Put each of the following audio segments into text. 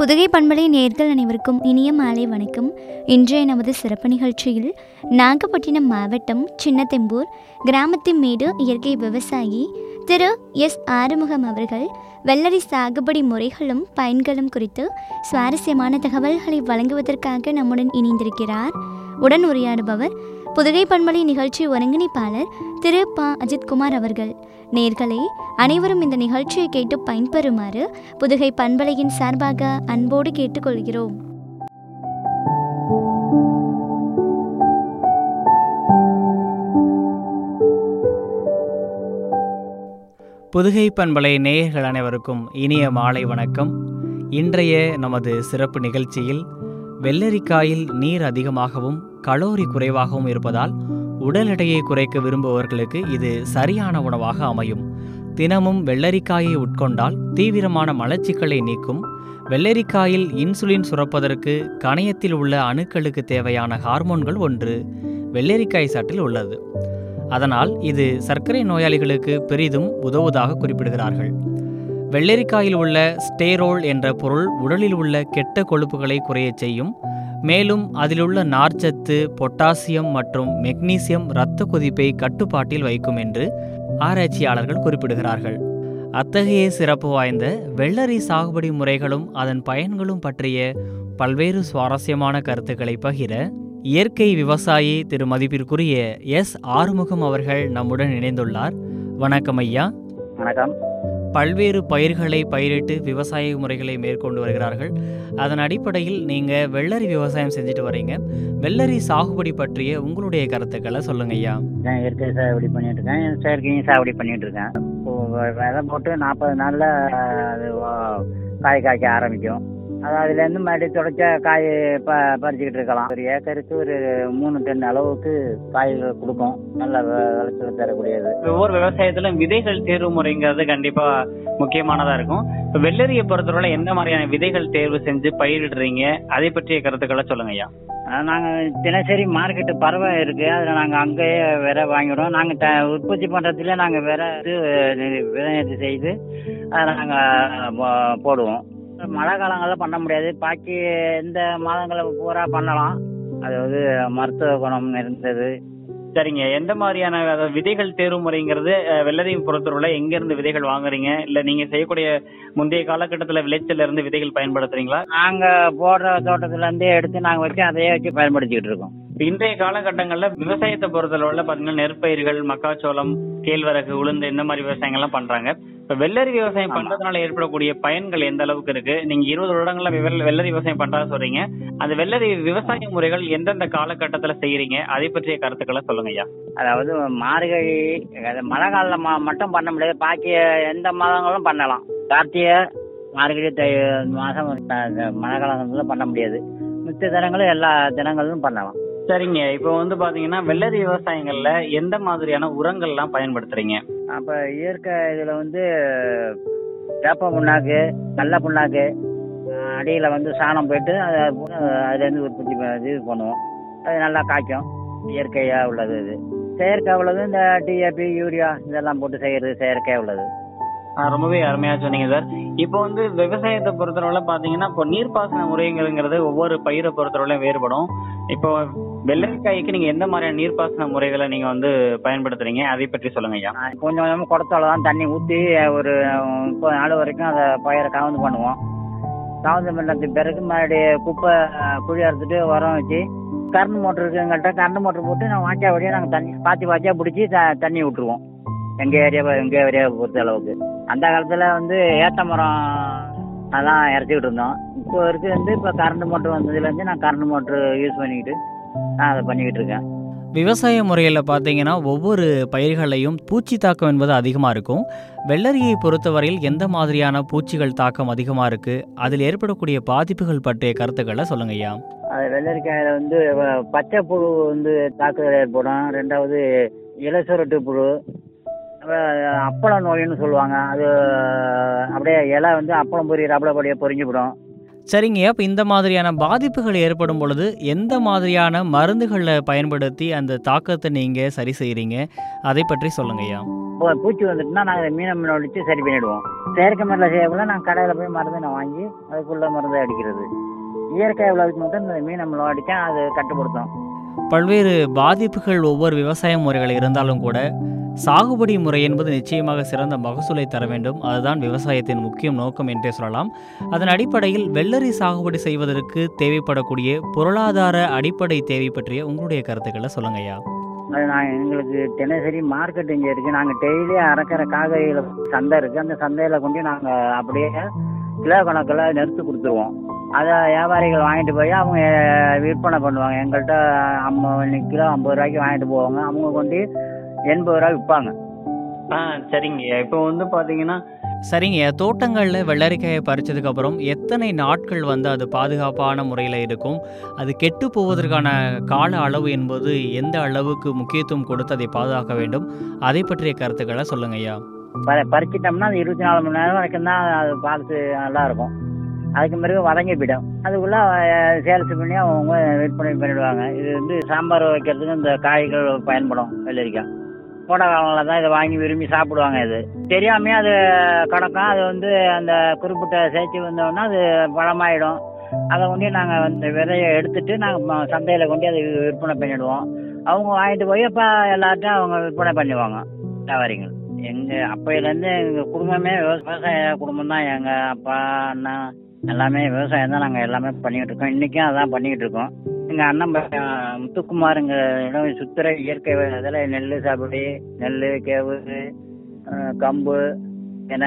புதுகை பண்பலை நேர்கள் அனைவருக்கும் இனிய மாலை வணக்கம் இன்றைய நமது சிறப்பு நிகழ்ச்சியில் நாகப்பட்டினம் மாவட்டம் சின்னத்தெம்பூர் கிராமத்தின் மேடு இயற்கை விவசாயி திரு எஸ் ஆறுமுகம் அவர்கள் வெள்ளரி சாகுபடி முறைகளும் பயன்களும் குறித்து சுவாரஸ்யமான தகவல்களை வழங்குவதற்காக நம்முடன் இணைந்திருக்கிறார் உடன் உரையாடுபவர் புதுகை பண்பலை நிகழ்ச்சி ஒருங்கிணைப்பாளர் திரு ப அஜித்குமார் அவர்கள் நேர்களே அனைவரும் இந்த நிகழ்ச்சியை கேட்டு பயன்பெறுமாறு புதுகை பண்பலையின் சார்பாக அன்போடு கேட்டுக்கொள்கிறோம் புதுகை பண்பலை நேயர்கள் அனைவருக்கும் இனிய மாலை வணக்கம் இன்றைய நமது சிறப்பு நிகழ்ச்சியில் வெள்ளரிக்காயில் நீர் அதிகமாகவும் கலோரி குறைவாகவும் இருப்பதால் உடல் எடையை குறைக்க விரும்புபவர்களுக்கு இது சரியான உணவாக அமையும் தினமும் வெள்ளரிக்காயை உட்கொண்டால் தீவிரமான மலச்சிக்கலை நீக்கும் வெள்ளரிக்காயில் இன்சுலின் சுரப்பதற்கு கணையத்தில் உள்ள அணுக்களுக்கு தேவையான ஹார்மோன்கள் ஒன்று வெள்ளரிக்காய் சாற்றில் உள்ளது அதனால் இது சர்க்கரை நோயாளிகளுக்கு பெரிதும் உதவுவதாக குறிப்பிடுகிறார்கள் வெள்ளரிக்காயில் உள்ள ஸ்டேரோல் என்ற பொருள் உடலில் உள்ள கெட்ட கொழுப்புகளை குறையச் செய்யும் மேலும் அதிலுள்ள நார்ச்சத்து பொட்டாசியம் மற்றும் மெக்னீசியம் இரத்த கொதிப்பை கட்டுப்பாட்டில் வைக்கும் என்று ஆராய்ச்சியாளர்கள் குறிப்பிடுகிறார்கள் அத்தகைய சிறப்பு வாய்ந்த வெள்ளரி சாகுபடி முறைகளும் அதன் பயன்களும் பற்றிய பல்வேறு சுவாரஸ்யமான கருத்துக்களை பகிர இயற்கை விவசாயி திரு மதிப்பிற்குரிய எஸ் ஆறுமுகம் அவர்கள் நம்முடன் இணைந்துள்ளார் வணக்கம் ஐயா வணக்கம் பல்வேறு பயிர்களை பயிரிட்டு விவசாய முறைகளை மேற்கொண்டு வருகிறார்கள் அதன் அடிப்படையில் நீங்கள் வெள்ளரி விவசாயம் செஞ்சுட்டு வரீங்க வெள்ளரி சாகுபடி பற்றிய உங்களுடைய கருத்துக்களை சொல்லுங்க ஐயா நான் இயற்கை சாகுபடி பண்ணிட்டு இருக்கேன் செயற்கையும் சாகுபடி பண்ணிட்டு இருக்கேன் இப்போ வ- விதை போட்டு நாற்பது நாளில் அது வ- காய் காய்க்க ஆரம்பிக்கும் அது அதுலேருந்து மறுபடியும் தொடச்ச காய் ப பறிச்சுக்கிட்டு இருக்கலாம் ஒரு ஏக்கருக்கு ஒரு மூணு டன் அளவுக்கு காய்கள் கொடுக்கும் நல்ல வ- விளைச்சல் தரக்கூடியது ஒவ்வொரு விவசாயத்திலும் விதைகள் தேர்வு முறைங்கிறது கண்டிப்பா முக்கியமானதா இருக்கும் இப்ப வெள்ளரியை பொறுத்தவரை எந்த மாதிரியான விதைகள் தேர்வு செஞ்சு பயிரிடுறீங்க அதை பற்றிய கருத்துக்களை சொல்லுங்க ஐயா நாங்கள் தினசரி மார்க்கெட்டு பறவை இருக்கு அதில் நாங்கள் அங்கேயே விதை வாங்கிடுவோம் நாங்கள் த உற்பத்தி பண்ணுறதுல நாங்கள் விதை இது விதையத்து செய்து அதை நாங்கள் போடுவோம் மழை காலங்களில் பண்ண முடியாது பாக்கி இந்த மாதங்களில் பூரா பண்ணலாம் அதாவது மருத்துவ குணம் இருந்தது சரிங்க எந்த மாதிரியான அதாவது விதைகள் தேர்வு முறைங்கிறது அஹ், வெள்ளரியை பொறுத்தவரை எங்க இருந்து விதைகள் வாங்குறீங்க இல்ல நீங்க செய்யக்கூடிய முந்தைய காலகட்டத்துல விளைச்சல்ல இருந்து விதைகள் பயன்படுத்துறீங்களா நாங்கள் போடுற தோட்டத்துலேருந்தே எடுத்து நாங்கள் வச்சு அதையே வச்சு பயன்படுத்திக்கிட்டு இருக்கோம் இப்ப இன்றைய காலகட்டங்கள்ல விவசாயத்தை பொறுத்தளவுல பாத்தீங்கன்னா நெற்பயிர்கள் மக்காச்சோளம் கேழ்வரகு உளுந்து இந்த மாதிரி விவசாயங்கள்லாம் பண்றாங்க இப்ப வெள்ளரி விவசாயம் ஆமா. பண்றதுனால ஏற்படக்கூடிய பயன்கள் எந்த அளவுக்கு இருக்கு நீங்க இருபது வருடங்களா வெள்ள- வெள்ளரி விவசாயம் பண்றதா சொல்றீங்க அந்த வெள்ளரி விவசாய முறைகள் எந்தெந்த காலகட்டத்துல செய்யறீங்க அதை பற்றிய கருத்துக்களை சொல்லுங்க ஐயா அதாவது மார்கழி அது மழை காலில் மட்டும் பண்ண முடியாது பாக்கி எந்த மாதங்களும் பண்ணலாம் கார்த்திகை மார்கழி தை மாதம் மழை காலங்களில் பண்ண முடியாது மித்த தினங்களும் எல்லா தினங்களிலும் பண்ணலாம் சரிங்க இப்போ வந்து பாத்தீங்கன்னா வெள்ளரி விவசாயங்கள்ல எந்த மாதிரியான உரங்கள்லாம் பயன்படுத்துறீங்க அப்போ இயற்கை இதில் வந்து வேப்ப புண்ணாக்கு கடல புண்ணாக்கு அடியில் வந்து சாணம் போயிட்டு அதை போட்டு அதுலேருந்து உற்பத்தி ப- இது பண்ணுவோம் அது நல்லா காய்க்கும் இயற்கையாக உள்ளது இது செயற்கை உள்ளது இந்த டிஏபி யூரியா இதெல்லாம் போட்டு செய்கிறது செயற்கை உள்ளது ஆ, ரொம்பவே அருமையா சொன்னீங்க சார் இப்போ வந்து விவசாயத்தை பொறுத்தளவுல பாத்தீங்கன்னா இப்போ நீர்ப்பாசன முறைங்கிறது ஒவ்வொரு பயிரை பொறுத்தளவுல வேறுபடும் இப்போ வெள்ளரிக்காய்க்கு நீங்க எந்த மாதிரியான நீர்ப்பாசன முறைகளை நீங்க வந்து பயன்படுத்துறீங்க அதை பற்றி சொல்லுங்க ஐயா ஆ, கொஞ்சம் கொஞ்சமாக குடத்தோட தான் தண்ணி ஊற்றி ஒரு முப்பது நாள் வரைக்கும் அதை பயிரை கவுந்து பண்ணுவோம் கவுந்து பண்ணதுக்கு பிறகு மறுபடியும் குப்பை ஆ, குழி அறுத்துட்டு உரம் வச்சு கரண்ட் மோட்டர் இருக்கு எங்கள்கிட்ட கரண்ட் மோட்டர் போட்டு நான் வாய்க்கா வழியாக நாங்கள் தண்ணி பாத்தி பாத்தியாக பிடிச்சி த தண்ணி விட்டுருவோம் எங்கள் ஏரியா எங்கள் ஏரியாவை பொறுத்த அளவுக்கு அந்த காலத்தில் வந்து ஏத்த மரம் அதெல்லாம் இறச்சிக்கிட்டு இருந்தோம் இப்போ இருக்கு வந்து இப்போ கரண்ட் மோட்டர் வந்ததுலேருந்து நான் கரண்ட் மோட்டர் யூஸ் பண்ணிக்கிட்டு நான் அதை பண்ணிக்கிட்டு இருக்கேன் விவசாய முறையில் பார்த்தீங்கன்னா ஒவ்வொரு பயிர்களையும் பூச்சி தாக்கம் என்பது அதிகமாக இருக்கும் வெள்ளரியை பொறுத்தவரையில் எந்த மாதிரியான பூச்சிகள் தாக்கம் அதிகமாக இருக்குது அதில் ஏற்படக்கூடிய பாதிப்புகள் பற்றிய கருத்துக்களை சொல்லுங்க ஐயா அது வெள்ளரிக்காயில வந்து வ- பச்சை புழு வந்து தாக்குதல் ஏற்படும் ரெண்டாவது இலசுரட்டு புழு அப்புறம் அப்பளம் நோயின்னு சொல்லுவாங்க அது அப்படியே இலை வந்து அப்பளம் பொரியிற அப்படியே பொரிஞ்சு விடும் சரிங்க அப்போ இந்த மாதிரியான பாதிப்புகள் ஏற்படும் பொழுது எந்த மாதிரியான மருந்துகளை பயன்படுத்தி அந்த தாக்கத்தை நீங்கள் சரி செய்கிறீங்க அதை பற்றி சொல்லுங்கய்யா இப்போ பூச்சி வந்துட்டுனா நாங்கள் மீனை மீனை அடித்து சரி பண்ணிவிடுவோம் செயற்கை மருந்தில் செய்யக்குள்ள நாங்கள் கடையில் போய் மருந்து நான் வாங்கி அதுக்குள்ள மருந்து அடிக்கிறது இயற்கை உலகத்துக்கு மட்டும் இந்த மீனை மிளகு அடித்தா அது கட்டுப்படுத்தும் பல்வேறு பாதிப்புகள் ஒவ்வொரு விவசாய முறைகள் இருந்தாலும் கூட சாகுபடி முறை என்பது நிச்சயமாக சிறந்த மகசூலை தர வேண்டும் அதுதான் விவசாயத்தின் முக்கிய நோக்கம் என்றே சொல்லலாம் அதன் அடிப்படையில் வெள்ளரி சாகுபடி செய்வதற்கு தேவைப்படக்கூடிய பொருளாதார அடிப்படை தேவை பற்றிய உங்களுடைய கருத்துக்களை சொல்லுங்கய்யா அது நாங்கள் எங்களுக்கு தினசரி மார்க்கெட் இங்கே இருக்குது நாங்கள் டெய்லி அறக்கிற காய்கறிகளை சந்தை இருக்குது அந்த சந்தையில் கொண்டு நாங்கள் அப்படியே கிலோ கணக்கில் நெருத்து கொடுத்துருவோம் அதை வியாபாரிகள் வாங்கிட்டு போய் அவங்க விற்பனை பண்ணுவாங்க எங்கள்கிட்ட ஐம்பது கிலோ ஐம்பது ரூபாய்க்கு வாங்கிட்டு போவாங்க அவங்க கொண்டு எண்பது ரூபாய் விற்பாங்க ஆ சரிங்கய்யா இப்போ வந்து பாத்தீங்கன்னா சரிங்க தோட்டங்களில் வெள்ளரிக்காயை பறிச்சதுக்கு அப்புறம் எத்தனை நாட்கள் வந்து அது பாதுகாப்பான முறையில் இருக்கும் அது கெட்டு போவதற்கான கால அளவு என்பது எந்த அளவுக்கு முக்கியத்துவம் கொடுத்து அதை பாதுகாக்க வேண்டும் அதை பற்றிய கருத்துக்களை சொல்லுங்க ஐயா ப பறிச்சிட்டோம்னா அது இருபத்தி நாலு மணி நேரம் வரைக்கும் தான் அது பார்த்து நல்லா இருக்கும் அதுக்கு பிறகு வதங்கி போயிடும் அதுக்குள்ள சேல்ஸ் பண்ணி அவங்க விற்பனை பண்ணிடுவாங்க இது வந்து சாம்பார் வைக்கிறதுக்கு இந்த காய்கள் பயன்படும் வெள்ளரிக்காய் கோடை காலங்களில் தான் இதை வாங்கி விரும்பி சாப்பிடுவாங்க இது தெரியாமே அது கிடக்கும் அது வந்து அந்த குறிப்பிட்ட சேர்ச்சி வந்தோடனே அது பழமாயிடும் அதை கொண்டு நாங்கள் வந்து விதையை எடுத்துட்டு நாங்கள் சந்தையில் கொண்டு அதை விற்பனை பண்ணிடுவோம் அவங்க வாங்கிட்டு போய் அப்போ எல்லார்ட்டையும் அவங்க விற்பனை பண்ணுவாங்க வியாபாரிகள் எங்கள் அப்பையிலேருந்து எங்கள் குடும்பமே விவசா- விவசாய குடும்பம் தான் எங்கள் அப்பா அண்ணா எல்லாமே விவசாயம் தான் நாங்கள் எல்லாமே பண்ணிக்கிட்டு இருக்கோம் இன்றைக்கும் அதான் பண்ணிக்கிட்டு இருக்கோம் எங்கள் அண்ணன் பையன் முத்துக்குமார் இங்கே இடம் சுத்துற இயற்கை இதில் நெல் சாப்பிடு நெல் கேவு அஹ், கம்பு என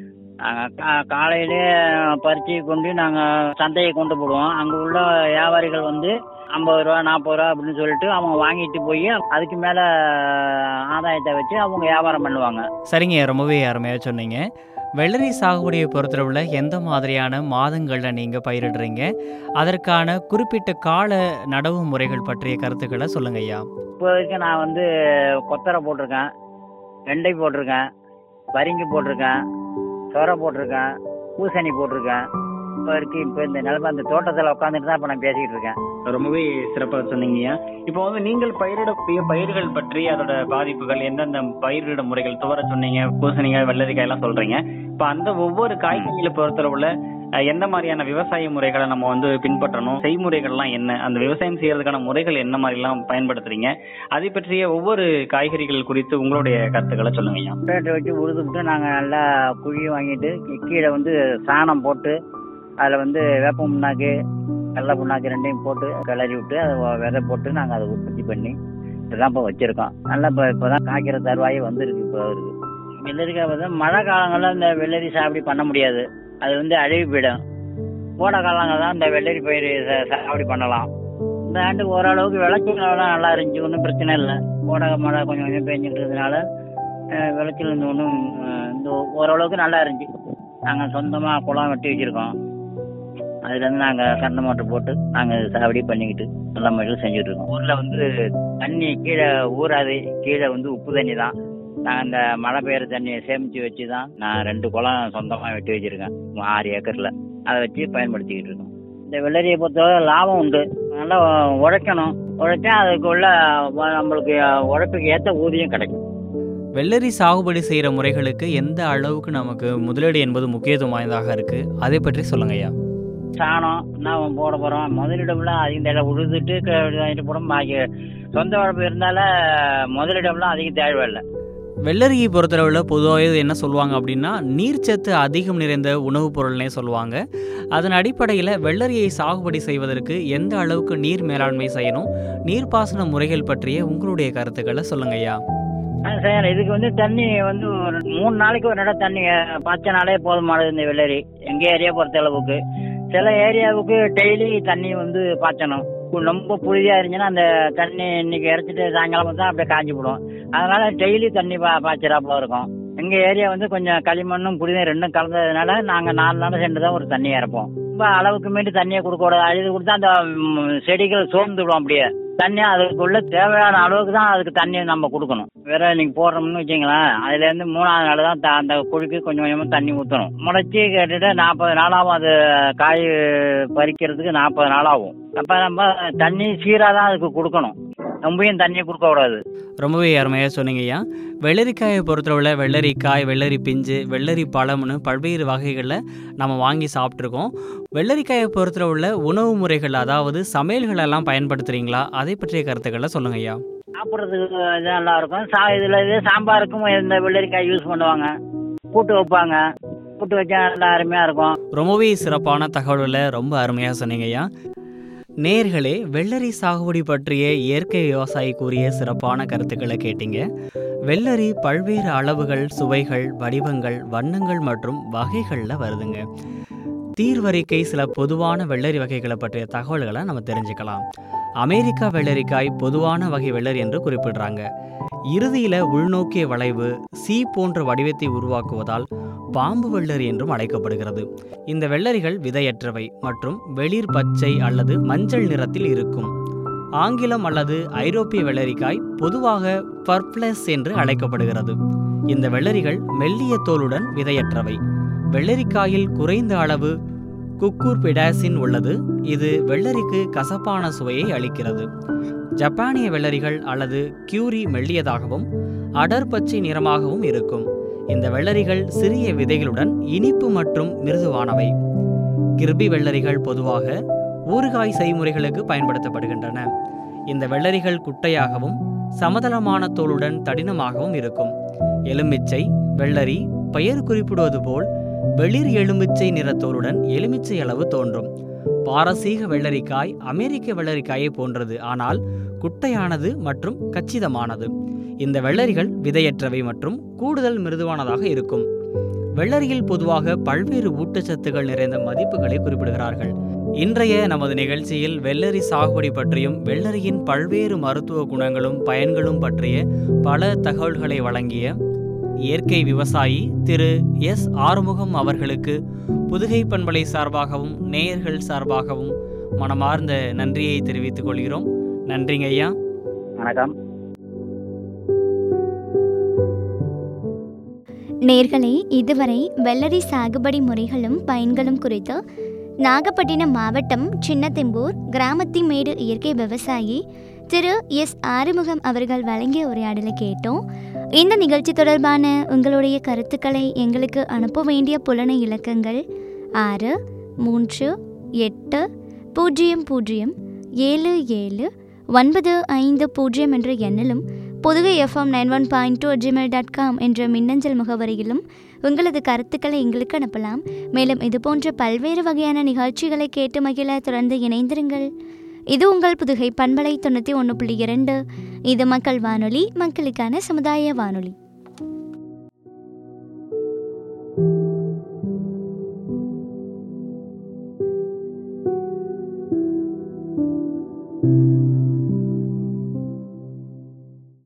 காலையிலே பறித்து கொண்டு நாங்கள் சந்தையை கொண்டு போடுவோம் அங்கே உள்ள வியாபாரிகள் வந்து ஐம்பது ரூபா நாற்பது ரூபா அப்படின்னு சொல்லிட்டு அவங்க வாங்கிட்டு போய் அதுக்கு மேலே ஆதாயத்தை வச்சு அவங்க வியாபாரம் பண்ணுவாங்க சரிங்க ரொம்பவே அருமையாக சொன்னீங்க வெள்ளரி சாகுபடியை பொறுத்தளவில் எந்த மாதிரியான மாதங்களில் நீங்கள் பயிரிடுறீங்க அதற்கான குறிப்பிட்ட கால நடவு முறைகள் பற்றிய கருத்துக்களை சொல்லுங்க ஐயா இப்போதைக்கு நான் வந்து கொத்தரை போட்டிருக்கேன் வெண்டை போட்டிருக்கேன் பரிங்கி போட்டிருக்கேன் சொரை போட்டிருக்கேன் பூசணி போட்டிருக்கேன் இப்போ இருக்கு இப்போ இந்த நிலமை அந்த தோட்டத்தில் உட்காந்துட்டு தான் இப்போ நான் பேசிக்கிட்டு இருக்கேன் ரொம்பவே சிறப்பாக சொன்னீங்கய்யா இப்போ வந்து நீங்கள் பயிரிடக்கூடிய பயிர்கள் பற்றி அதோட பாதிப்புகள் எந்தெந்த பயிரிட முறைகள் துவர சொன்னீங்க பூசணிக்காய் வெள்ளரிக்காய் எல்லாம் சொல்றீங்க இப்போ அந்த ஒவ்வொரு காய்கறிகளை பொறுத்தளவுல அஹ், எந்த மாதிரியான விவசாய முறைகளை நம்ம வந்து பின்பற்றணும் செய்முறைகள்லாம் என்ன அந்த விவசாயம் செய்யறதுக்கான முறைகள் என்ன மாதிரி எல்லாம் பயன்படுத்துறீங்க அதை பற்றிய ஒவ்வொரு காய்கறிகள் குறித்து உங்களுடைய கருத்துக்களை சொல்லுங்கய்யா ரேட்டை வச்சு உழுதுவிட்டு நாங்கள் நல்லா குழி வாங்கிட்டு கீ- கீழே வந்து சாணம் போட்டு அதில் வந்து வேப்ப புண்ணாக்கு கடலை புண்ணாக்கு ரெண்டையும் போட்டு கிளறி விட்டு அதை வ- விதை போட்டு நாங்கள் அதை உற்பத்தி பண்ணி இதுதான் இப்போ வச்சுருக்கோம் நல்லா இப்போ இப்போ தான் காய்க்கிற தருவாயே வந்திருக்கு இப்போ இருக்கு வெள்ளரிக்காய் வந்து மழை காலங்களில் இந்த வெள்ளரி சாகுபடி பண்ண முடியாது அது வந்து அழுகி போயிடும் கோடை காலங்களில் தான் இந்த வெள்ளரி பயிர் சா- சாகுபடி பண்ணலாம் இந்த ஆண்டு ஓரளவுக்கு விளைச்சல்லாம் நல்லா இருந்துச்சு ஒன்றும் பிரச்சனை இல்லை கோடை மழை கொஞ்சம் கொஞ்சம் பெஞ்சிட்டு இருந்ததுனால அஹ், விளைச்சல் இந்த ஒன்றும் இந்த ஓரளவுக்கு நல்லா இருந்துச்சு நாங்கள் சொந்தமாக குளம் வெட்டி வச்சுருக்கோம் அதுலேருந்து நாங்கள் கரண்ட் மோட்டர் போட்டு நாங்கள் சாவடி பண்ணிக்கிட்டு நல்ல முறையில் செஞ்சுட்டு இருக்கோம் ஊரில் வந்து தண்ணி கீழே ஊறாது கீழே வந்து உப்பு தண்ணி தான் நான் இந்த மழை பெய்யுற தண்ணியை சேமித்து வச்சு தான் நான் ரெண்டு குளம் சொந்தமாக வெட்டி வச்சுருக்கேன் ஆறு ஏக்கரில் அதை வச்சு பயன்படுத்திக்கிட்டு இருக்கோம் இந்த வெள்ளரியை பொறுத்தவரை லாபம் உண்டு நல்லா உழைக்கணும் உழைச்சா அதுக்குள்ள வ- நம்மளுக்கு உழைப்புக்கு ஏற்ற ஊதியம் கிடைக்கும் வெள்ளரி சாகுபடி செய்கிற முறைகளுக்கு எந்த அளவுக்கு நமக்கு முதலீடு என்பது முக்கியத்துவம் வாய்ந்ததாக இருக்குது அதை பற்றி சொல்லுங்க ஐயா சாணம் நான் போட போகிறோம் முதலிடம்லாம் அதிகம் தேவை உழுதுட்டு க- வாங்கிட்டு போடும் பாக்கி சொந்த வளர்ப்பு இருந்தால முதலிடம்லாம் அதிகம் தேவையில்லை வெள்ளரியை பொறுத்தளவில் பொதுவாக என்ன சொல்லுவாங்க அப்படின்னா நீர்ச்சத்து அதிகம் நிறைந்த உணவுப் பொருள்னே சொல்லுவாங்க அதன் அடிப்படையில் வெள்ளரியை சாகுபடி செய்வதற்கு எந்த அளவுக்கு நீர் மேலாண்மை செய்யணும் நீர்ப்பாசன முறைகள் பற்றிய உங்களுடைய கருத்துக்களை சொல்லுங்க ஐயா ஆ, சார் இதுக்கு வந்து தண்ணி வந்து ஒரு மூணு நாளைக்கு ஒரு இடம் தண்ணி அஹ், பாய்ச்சனாலே போதுமானது இந்த வெள்ளரி எங்கள் ஏரியா பொறுத்த அளவுக்கு சில ஏரியாவுக்கு டெய்லி தண்ணி வந்து பாய்ச்சணும் கு- ரொம்ப புழுதியாக இருந்துச்சுன்னா அந்த தண்ணி இன்னைக்கு இறச்சிட்டு சாயங்காலம் தான் அப்படியே காஞ்சி போடும் அதனால டெய்லி தண்ணி பா பாய்ச்சறாப்புல இருக்கும் எங்கள் ஏரியா வந்து கொஞ்சம் களிமண்ணும் புழுதியும் ரெண்டும் கலந்ததுனால நாங்கள் நாலு நாள் சென்று தான் ஒரு தண்ணி இறப்போம் ரொம்ப அளவுக்கு மீறி தண்ணியை கொடுக்கக்கூடாது அழுது கொடுத்தா அந்த ம், செடிகள் சோர்ந்து விடும் அப்படியே தண்ணி அதுக்குள்ள தேவையான அளவுக்கு தான் அதுக்கு தண்ணி நம்ம கொடுக்கணும் வேற நீங்க போடுறோம்னு வச்சுங்களேன் அதுல இருந்து மூணாவது நாள் தான் த- அந்த குழிக்கு கொஞ்சம் கொஞ்சமா தண்ணி ஊற்றணும் முளைச்சி கேட்டுட்டு நாற்பது நாளாகும் அது காய் பறிக்கிறதுக்கு நாற்பது நாள் ஆகும் அப்ப நம்ம தண்ணி சீரா தான் அதுக்கு கொடுக்கணும் ரொம்பவும் தண்ணியை கொடுக்க கூடாது ரொம்பவே அருமையாக சொன்னீங்க ஐயா வெள்ளரிக்காயை பொறுத்தளவில் வெள்ளரிக்காய் வெள்ளரி பிஞ்சு வெள்ளரி பழம்னு பல்வேறு வகைகளில் நம்ம வாங்கி சாப்பிட்ருக்கோம் வெள்ளரிக்காயை பொறுத்தளவில் உணவு முறைகள் அதாவது சமையல்கள் எல்லாம் பயன்படுத்துகிறீங்களா அதை பற்றிய கருத்துக்களை சொல்லுங்க ஐயா சாப்பிட்றதுக்கு இது நல்லா இருக்கும் சா இதுல இது சாம்பாருக்கும் இந்த வெள்ளரிக்காய் யூஸ் பண்ணுவாங்க கூட்டு வைப்பாங்க கூட்டு வச்சா நல்லா அருமையா இருக்கும் ரொம்பவே சிறப்பான தகவல்களை ரொம்ப அருமையாக சொன்னீங்க ஐயா நேர்களே வெள்ளரி சாகுபடி பற்றிய இயற்கை விவசாயி கூறிய சிறப்பான கருத்துக்களை கேட்டீங்க வெள்ளரி பல்வேறு அளவுகள் சுவைகள் வடிவங்கள் வண்ணங்கள் மற்றும் வகைகளில் வருதுங்க தீர்வரிக்கை சில பொதுவான வெள்ளரி வகைகளை பற்றிய தகவல்களை நம்ம தெரிஞ்சுக்கலாம் அமெரிக்கா வெள்ளரிக்காய் பொதுவான வகை வெள்ளரி என்று குறிப்பிடுறாங்க இறுதியில் உள்நோக்கிய வளைவு சி போன்ற வடிவத்தை உருவாக்குவதால் பாம்பு வெள்ளரி என்றும் அழைக்கப்படுகிறது இந்த வெள்ளரிகள் விதையற்றவை மற்றும் வெளிர் பச்சை அல்லது மஞ்சள் நிறத்தில் இருக்கும் ஆங்கிலம் அல்லது ஐரோப்பிய வெள்ளரிக்காய் பொதுவாக பர்ப்ளஸ் என்று அழைக்கப்படுகிறது இந்த வெள்ளரிகள் மெல்லிய தோலுடன் விதையற்றவை வெள்ளரிக்காயில் குறைந்த அளவு குக்கூர் பிடாசின் உள்ளது இது வெள்ளரிக்கு கசப்பான சுவையை அளிக்கிறது ஜப்பானிய வெள்ளரிகள் அல்லது கியூரி மெல்லியதாகவும் அடர் பச்சை நிறமாகவும் இருக்கும் இந்த வெள்ளரிகள் சிறிய விதைகளுடன் இனிப்பு மற்றும் மிருதுவானவை கிர்பி வெள்ளரிகள் பொதுவாக ஊறுகாய் செய்முறைகளுக்கு பயன்படுத்தப்படுகின்றன இந்த வெள்ளரிகள் குட்டையாகவும் சமதளமான தோலுடன் தடினமாகவும் இருக்கும் எலுமிச்சை வெள்ளரி பெயர் குறிப்பிடுவது போல் வெளிர் எலுமிச்சை நிறத்தோலுடன் எலுமிச்சை அளவு தோன்றும் பாரசீக வெள்ளரிக்காய் அமெரிக்க வெள்ளரிக்காயை போன்றது ஆனால் குட்டையானது மற்றும் கச்சிதமானது இந்த வெள்ளரிகள் விதையற்றவை மற்றும் கூடுதல் மிருதுவானதாக இருக்கும் வெள்ளரியில் பொதுவாக பல்வேறு ஊட்டச்சத்துக்கள் நிறைந்த மதிப்புகளை குறிப்பிடுகிறார்கள் இன்றைய நமது நிகழ்ச்சியில் வெள்ளரி சாகுபடி பற்றியும் வெள்ளரியின் பல்வேறு மருத்துவ குணங்களும் பயன்களும் பற்றிய பல தகவல்களை வழங்கிய இயற்கை விவசாயி திரு எஸ் ஆறுமுகம் அவர்களுக்கு புதுகை பண்பலை சார்பாகவும் நேயர்கள் சார்பாகவும் மனமார்ந்த நன்றியை தெரிவித்துக் கொள்கிறோம் நன்றிங்க ஐயா வணக்கம் நேர்களே இதுவரை வெள்ளரி சாகுபடி முறைகளும் பயன்களும் குறித்து நாகப்பட்டினம் மாவட்டம் சின்னத்தெம்பூர் கிராமத்திமேடு இயற்கை விவசாயி திரு எஸ் ஆறுமுகம் அவர்கள் வழங்கிய உரையாடலை கேட்டோம் இந்த நிகழ்ச்சி தொடர்பான உங்களுடைய கருத்துக்களை எங்களுக்கு அனுப்ப வேண்டிய புலனை இலக்கங்கள் ஆறு மூன்று எட்டு பூஜ்ஜியம் பூஜ்ஜியம் ஏழு ஏழு ஒன்பது ஐந்து பூஜ்ஜியம் என்ற எண்ணிலும் Pudukai FM nine one point two Gmail dot com என்ற மின்னஞ்சல் முகவரியிலும் உங்களது கருத்துக்களை எங்களுக்கு அனுப்பலாம் மேலும் இது போன்ற பல்வேறு வகையான நிகழ்ச்சிகளை கேட்டு மகிழ தொடர்ந்து இணைந்திருங்கள் இது உங்கள் புதுகை பண்பலை தொண்ணூற்றி ஒன்று புள்ளி இரண்டு இது மக்கள் வானொலி மக்களுக்கான சமுதாய வானொலி